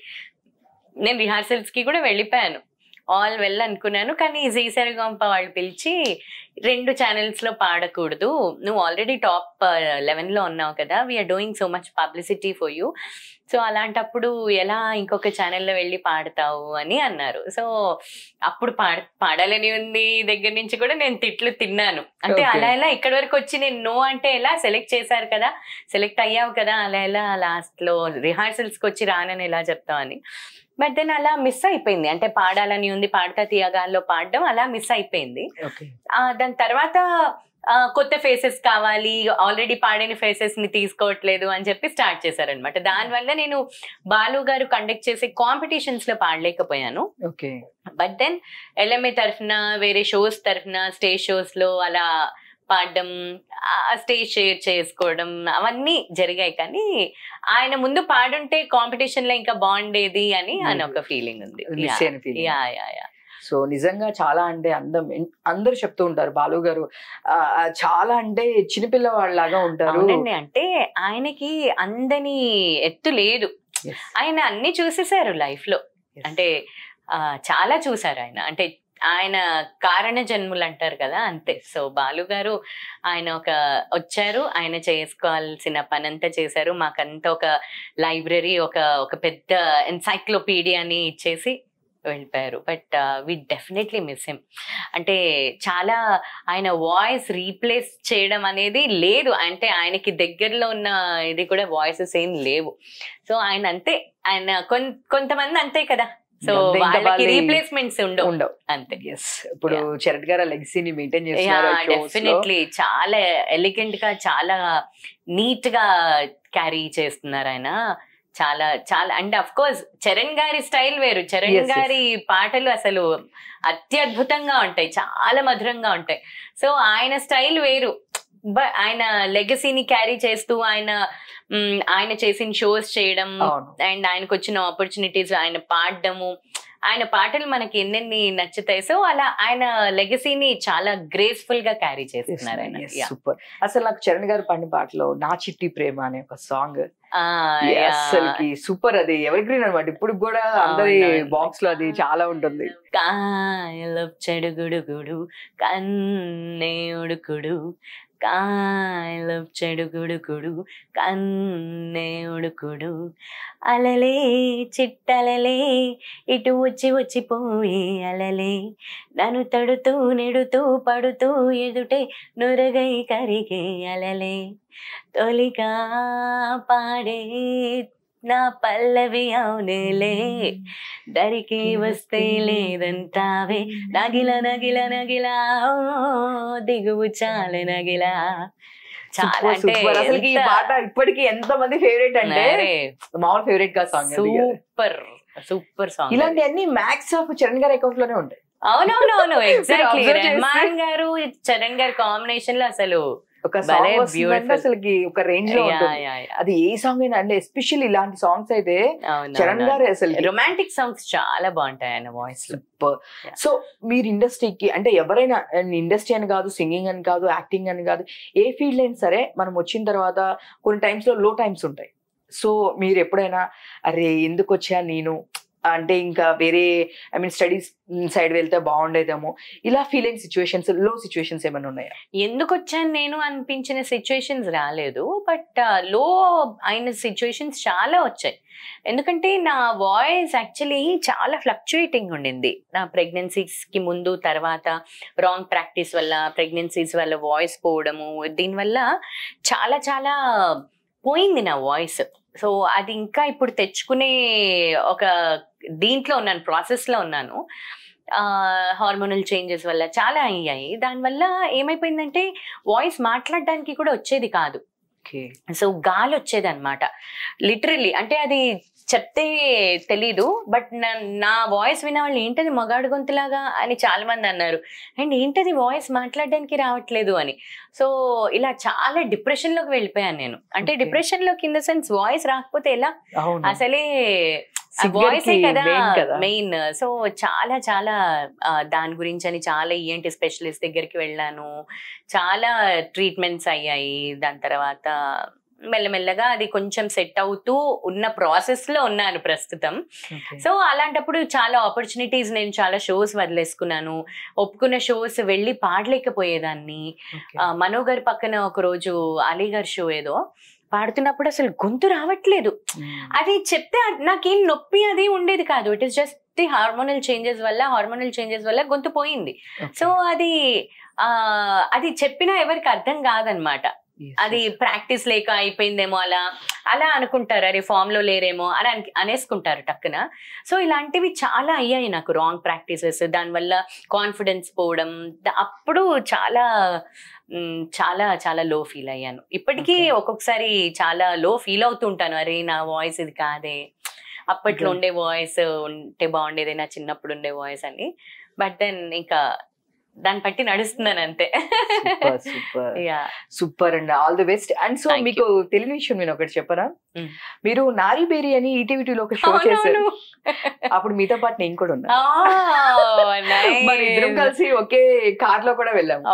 నేను రిహార్సల్స్ కి కూడా వెళ్ళిపోయాను ఆల్ వెల్ అనుకున్నాను కానీ జీ సరిగంప వాళ్ళు పిలిచి రెండు ఛానల్స్ లో పాడకూడదు నువ్వు ఆల్రెడీ టాప్ లెవెన్ లో ఉన్నావు కదా we're doing so much publicity for you so అలాంటప్పుడు ఎలా ఇంకొక ఛానల్లో వెళ్ళి పాడతావు అని అన్నారు సో అప్పుడు పాడ పాడాలని ఉంది దగ్గర నుంచి కూడా నేను తిట్లు తిన్నాను అంటే Okay. అలా ఎలా ఇక్కడి వరకు వచ్చి నేను నో అంటే ఎలా సెలెక్ట్ చేశారు కదా సెలెక్ట్ అయ్యావు కదా అలా ఎలా లాస్ట్ లో రిహార్సల్స్ కి వచ్చి రానని ఎలా చెప్తావు అని బట్ దెన్ అలా మిస్ అయిపోయింది అంటే పాడాలని ఉంది పాడతా తీయగాల్లో పాడడం అలా మిస్ అయిపోయింది ఓకే ఆ, దాని తర్వాత ఆ, కొత్త ఫేసెస్ కావాలి ఆల్రెడీ పాడిన ఫేసెస్ ని తీసుకోవట్లేదు అని చెప్పి స్టార్ట్ చేశారనమాట దానివల్ల నేను బాలు గారు కండక్ట్ చేసే కాంపిటీషన్స్ లో పాడలేకపోయాను ఓకే బట్ దెన్ ఎల్ఎంఏ తరఫున వేరే షోస్ తరఫున స్టేజ్ షోస్ లో అలా పాడడం స్టేజ్ షేర్ చేసుకోవడం అవన్నీ జరిగాయి కానీ ఆయన ముందు పాడుంటే కాంపిటీషన్ లో ఇంకా బాగుండేది అని అని ఒక ఫీలింగ్ ఉంది మిస్ అయిన feeling. Yeah yeah yeah so నిజంగా చాలా అంటే అందం ఎన్- అందరూ చెప్తూ ఉంటారు బాలు గారు ఆ, ఆ, చాలా అంటే చిన్నపిల్ల వాళ్ళలాగా ఉంటారు అవునండి అంటే ఆయనకి అందని ఎత్తు లేదు Yes. ఆయన అన్ని చూసేసారు లైఫ్ లో Yes. అంటే ఆ, చాలా చూసారు ఆయన అంటే ఆయన కారణ జన్ములు అంటారు కదా అంతే సో బాలు గారు ఆయన ఒక వచ్చారు ఆయన చేసుకోవాల్సిన పని అంతా చేశారు మాకంతా ఒక లైబ్రరీ ఒక ఒక పెద్ద ఎన్సైక్లోపీడియాని ఇచ్చేసి వెళ్ళిపోయారు but we definitely miss him అంటే చాలా ఆయన వాయిస్ రీప్లేస్ చేయడం అనేది లేదు అంటే ఆయనకి దగ్గరలో ఉన్న ఇది కూడా వాయిసెస్ ఏం లేవు సో ఆయన అంతే ఆయన కొన్- కొంతమంది అంతే కదా సో అంతే, ఇంకా వాళ్ళకి వాళ్ళని- రీప్లేస్మెంట్స్ ఉండవు ఉండవు అంతే ఎస్ ఇప్పుడు చరణ్ గారు లెగసీని మెయింటైన్ చేస్తున్నారు shows లో. డెఫినెట్లీ చాలా ఎలిగెంట్ గా చాలా నీట్ గా క్యారీ చేస్తున్నారు ఆయన చాలా చాలా అండ్ అఫ్ కోర్స్ చరణ్ గారి స్టైల్ వేరు చరణ్ Yes, yes. గారి పాటలు అసలు అత్యద్భుతంగా ఉంటాయి చాలా మధురంగా ఉంటాయి సో ఆయన స్టైల్ వేరు బట్ ఆయన లెగసీని క్యారీ చేస్తూ ఆయన మ్, ఆయన చేసిన షోస్ చేయడం అవును అండ్ ఆయనకు వచ్చిన ఆపర్చునిటీస్ ఆయన పాడడము ఆయన పాటలు మనకి ఎన్నెన్ని నచ్చుతాయి సో అలా ఆయన లెగసీని చాలా గ్రేస్ఫుల్ గా క్యారీ చేస్తున్నారు ఆయన Yeah. సూపర్ అసలు నాకు చరణ్ గారు పాడిన పాటలో నా చిట్టి ప్రేమ అనే ఒక సాంగ్ ఆ, yeah. అసలుకి సూపర్ అది ఎవరి గ్రీన్ అనమాట ఇప్పుడు కూడా అందరి అవునవును. బాక్స్ లో అది చాలా ఉంటుంది కాయల చెడుగుడుగుడు కన్నే ఉడుకుడు కాయల చెడుగుడుకుడు కన్నే ఉడుకుడు అలలే చిట్టలలే ఇటు వచ్చి వచ్చిపోయి అలలే నన్ను తడుతూ నెడుతూ పడుతూ ఎదుటే నురగై కరిగే అలలే తొలిగా పాడే నా పల్లవి అవునేలే దరికి వస్తే లేదంటావే నగిల నగిల నగిల ఓ, దిగువు చాలే నగిల చాలా సూపర్ అంటే సూపర్ అసలు ఈ ఎంత- పాట ఇప్పటికి ఎంత మంది ఫేవరెట్ అంటే అరే, మామూలు ఫేవరెట్ గా సాంగ్ సూపర్ సూపర్ సాంగ్ ఇలాంటివన్నీ మ్యాక్స్ ఆఫ్ చరణ్ గారి అకౌంట్ లోనే ఉంటాయి అవునవునవును ఎగ్జాక్ట్లీ observe చేస్తే- రెహమాన్ గారు చరణ్ గారి కాంబినేషన్ లో అసలు ఒక భలే సాంగ్ వస్తుందంటే beautiful. అసలుకి ఒక రేంజ్ లో యా, ఉంటుంది యా, యా. అది ఏ సాంగ్ అయినా అంటే ఎస్పెషల్లీ ఇలాంటి సాంగ్స్ అయితే అవును, చరణ్ అవును. గారు అసలు రొమాంటిక్ సాంగ్స్ చాలా బాగుంటాయి ఆయన వాయిస్ లో సూపర్ Yeah. సో మీరు ఇండస్ట్రీకి అంటే ఎవరైనా ఇండస్ట్రీ అని కాదు సింగింగ్ అని కాదు యాక్టింగ్ అని కాదు ఏ ఫీల్డ్ అయినా సరే మనం వచ్చిన తర్వాత కొన్ని టైమ్స్ లో లో టైమ్స్ ఉంటాయి సో మీరు ఎప్పుడైనా అరే ఎందుకు వచ్చా నేను అంటే ఇంకా వేరే ఐ మీన్ స్టడీస్ సైడ్ వెళ్తే బాగుండేదేమో ఇలా ఫీల్ అయిన సిచ్యువేషన్స్ లో సిచ్యువేషన్స్ ఏమైనా ఉన్నాయా ఎందుకు వచ్చాను నేను అనిపించిన సిచ్యుయేషన్స్ రాలేదు బట్ లో అయిన సిచ్యుయేషన్స్ చాలా వచ్చాయి ఎందుకంటే నా వాయిస్ యాక్చువల్లీ చాలా ఫ్లక్చుయేటింగ్ ఉండింది నా pregnancies కి ముందు తర్వాత రాంగ్ ప్రాక్టీస్ వల్ల ప్రెగ్నెన్సీస్ వల్ల వాయిస్ పోవడము దీనివల్ల చాలా చాలా పోయింది నా వాయిస్ సో అది ఇంకా ఇప్పుడు తెచ్చుకునే ఒక దీంట్లో ఉన్నాను ప్రాసెస్లో ఉన్నాను హార్మోనల్ చేంజెస్ వల్ల చాలా అయ్యాయి దానివల్ల ఏమైపోయిందంటే వాయిస్ మాట్లాడడానికి కూడా వచ్చేది కాదు ఓకే సో గాలి వచ్చేది అనమాట లిటరల్లీ అంటే అది చెప్తే తెలీదు బట్ నా వాయిస్ విన్న వాళ్ళు ఏంటది మగాడు గొంతులాగా అని చాలా మంది అన్నారు అండ్ ఏంటది వాయిస్ మాట్లాడడానికి రావట్లేదు అని సో ఇలా చాలా డిప్రెషన్ లోకి వెళ్ళిపోయాను నేను అంటే Okay. డిప్రెషన్ లో కింద సెన్స్ వాయిస్ రాకపోతే ఎలా అవును అసలే Singer వాయిసే కి కదా main కదా. మెయిన్ సో చాలా చాలా ఆ, దాని గురించి అని చాలా ఈఎన్టీ స్పెషలిస్ట్ దగ్గరికి వెళ్ళాను చాలా ట్రీట్మెంట్స్ అయ్యాయి దాని తర్వాత మెల్లమెల్లగా అది కొంచెం సెట్ అవుతూ ఉన్న ప్రాసెస్ లో ఉన్నాను ప్రస్తుతం Okay. సో అలాంటప్పుడు చాలా ఆపర్చునిటీస్ నేను చాలా షోస్ వదిలేసుకున్నాను ఒప్పుకున్న షోస్ వెళ్ళి పాడలేకపోయేదాన్ని Okay. ఆ, మనో గారి పక్కన ఒక రోజు అలీగర్ షో ఏదో పాడుతున్నప్పుడు అసలు గొంతు రావట్లేదు Mm. అది చెప్తే అ- నాకేం నొప్పి అది ఉండేది కాదు it is just the hormonal changes వల్ల హార్మోనల్ చేంజెస్ వల్ల గొంతు పోయింది Okay. సో అది ఆ అది చెప్పినా ఎవరికి అర్థం కాదనమాట Yes, అది yes. ప్రాక్టీస్ లేక అయిపోయిందేమో అలా అలా అనుకుంటారు అరే ఫామ్ లో లేరేమో అని అన్- అనేసుకుంటారు టక్కున సో ఇలాంటివి చాలా అయ్యాయి నాకు రాంగ్ ప్రాక్టీసెస్ దానివల్ల కాన్ఫిడెన్స్ పోవడం ద- అప్పుడు చాలా మ్, చాలా చాలా లో ఫీల్ అయ్యాను ఇప్పటికీ Okay. ఒక్కొక్కసారి చాలా లో ఫీల్ అవుతుంటాను అరే నా వాయిస్ ఇది కాదే అప్పట్లో Okay. ఉండే వాయిస్ ఉంటే బాగుండేది నా చిన్నప్పుడు ఉండే వాయిస్ అని బట్ దెన్ ఇంకా దాన్ని బట్టి నడుస్తున్నాను అంతే సూపర్ సూపర్ యా సూపర్ అండి all the best and so Thank మీకు తెలియని విషయం నేను ఒకటి చెప్పరా Mm. మీరు నారీ బేరీ అని ఈటీవీ లో ఒక షో చేశారు అప్పుడు మీతో పాటు నేను కూడా ఉన్నా మన ఇద్దరం కలిసి ఒకే కార్ లో కూడా వెళ్ళాము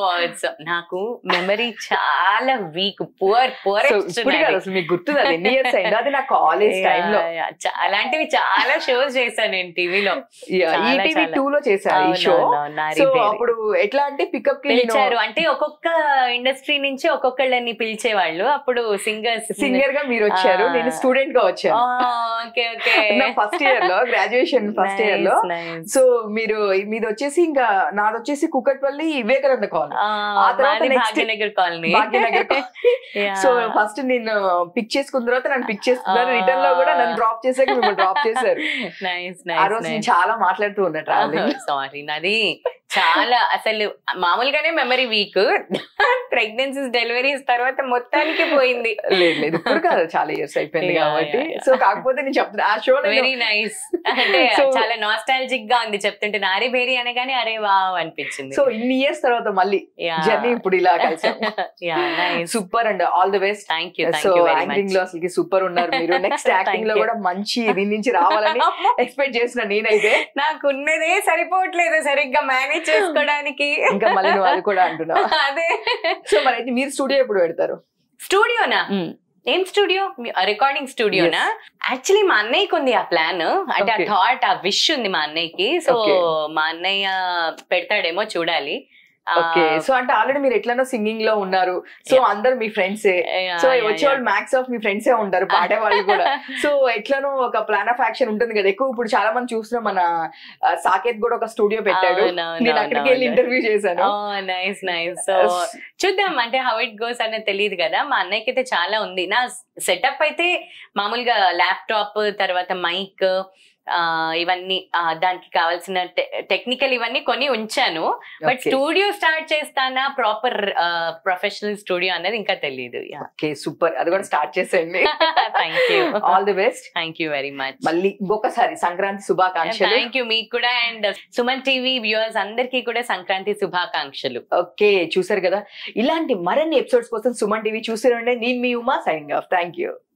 నాకు మెమరీ చాలా వీక్ పువర్ పువర్ సో ఇప్పుడు కాదు అసలు మీకు గుర్తుంది అది ఎన్ని ఇయర్స్ అయింది అది నా కాలేజ్ టైమ్ లో అలాంటివి చాలా షోస్ చేశాను నేను టీవీలో చాలా, ఈటీవీ చాలా. టూ లో చేశారు ఈ షో సో అప్పుడు ఎట్లా అంటే పికప్ కి నేను పిలిచారు అంటే ఒక్కొక్క ఇండస్ట్రీ నుంచి ఒక్కొక్కళ్ళని పిలిచేవాళ్ళు అప్పుడు సింగర్స్ సింగర్ గా మీరు వచ్చారు ఆ. నేను స్టూడెంట్ గా వచ్చాను ఓకే ఓకే నా ఫస్ట్ ఇయర్ లో గ్రాడ్యుయేషన్ ఫస్ట్ ఇయర్ లో సో మీరు మీది వచ్చేసి ఇంకా నాది వచ్చేసి కుక్కట్పల్లి వివేకానంద కాలనీ ఆ తర్వాత next- Bhagyanagar colony Bhagyanagar so first నేను పిక్ చేసుకున్న తర్వాత నన్ను పిక్ చేసుకున్నారు Ah. రిటర్న్ లో కూడా నన్ను డ్రాప్ చేసాక మిమ్మల్ని డ్రాప్ చేశారు నైస్ ఆ రోజు నేను చాలా మాట్లాడుతూ ఉన్నా ట్రావెలింగ్ సారీ నాది చాలా అసలు మామూలుగానే మెమరీ వీక్ ప్రెగ్నెన్సీస్ డెలివరీస్ తర్వాత మొత్తానికి పోయింది లేదు లేదు ఇప్పుడు కాదు చాలా ఇయర్స్ అయిపోయింది Yeah, కాబట్టి yeah, yeah. సో కాకపోతే నేను చెప్తున్నా ఆ షో వెరీ నైస్ అంటే So- చాలా నాస్టాలజిక్ గా ఉంది చెప్తుంటే నారీ బేరీ అనగానే అరే వావ్ అనిపించింది సో ఇన్ని ఇయర్స్ తర్వాత మళ్ళీ జర్నీ ఇప్పుడు ఇలా కలిసాం yeah nice super and all the best thank you so thank you very anchoring much లో అసలు సూపర్ ఉన్నారు మీరు నెక్స్ట్ యాక్టింగ్ లో Thank you. కూడా మంచి దీని నుంచి రావాలని ఎక్స్పెక్ట్ చేసిన నేనైతే నాకు ఉన్నదే సరిపోవట్లేదు సరిగ్గా మేనేజ్ చేసుకోవడానికి ఇంకా మళ్ళీ నువ్వు అది కూడా అంటున్నా అదే సో మరి అయితే మీరు స్టూడియో ఎప్పుడు పెడతారు స్టూడియోనా ఏం స్టూడియో రికార్డింగ్ స్టూడియోనా యాక్చువల్లీ మా అన్నయ్యకి ఉంది ఆ ప్లాన్ అంటే ఆ Okay. థాట్ ఆ విష్ ఉంది మా అన్నయ్యకి సో Okay. మా అన్నయ్య పెడతాడేమో చూడాలి ఆ, ఓకే సో అంటే ఆల్రెడీ మీరు ఎట్లనో సింగింగ్ లో ఉన్నారు సో Yeah. అందరు మీ ఫ్రెండ్సే yeah, సో yeah, వచ్చే yeah. వాళ్ళు మ్యాక్స్ ఆఫ్ మీ ఫ్రెండ్సే ఉంటారు పాడే వాళ్ళు కూడా సో ఎట్లనో ఒక ప్లాన్ ఆఫ్ యాక్షన్ ఉంటుంది కదా ఎక్కువ ఇప్పుడు చాలా మంది చూస్తున్నాం మన ఆ, సాకేత్ కూడా ఒక స్టూడియో పెట్టాడు అవునవును, నేను అక్కడికి వెళ్ళి అవునవును. ఇంటర్వ్యూ చేశాను నైస్ నైస్ సో చూద్దాం అంటే హౌ ఇట్ గోస్ అనేది తెలియదు కదా మా అన్నయ్యకి అయితే చాలా ఉంది నా సెటప్ అయితే మామూలుగా ల్యాప్టాప్ తర్వాత మైక్ ఇవన్నీ ఆ, దానికి కావాల్సిన టెక్నికల్ ఇవన్నీ కొని ఉంచాను బట్ Okay. స్టూడియో స్టార్ట్ చేస్తానా ప్రాపర్ ప్రొఫెషనల్ స్టూడియో అనేది ఇంకా తెలియదు ఓకే సూపర్ అది కూడా స్టార్ట్ చేసేయండి thank you all the best thank you very much మళ్ళీ ఇంకొకసారి సంక్రాంతి శుభాకాంక్షలు థ్యాంక్ యూ మీకు కూడా అండ్ సుమన్ టీవీ వ్యూవర్స్ అందరికీ కూడా సంక్రాంతి శుభాకాంక్షలు ఓకే చూసారు కదా ఇలాంటి మరిన్ని ఎపిసోడ్స్ కోసం సుమన్ టీవీ చూసి ఉండే నేను మీ Uma signing off thank you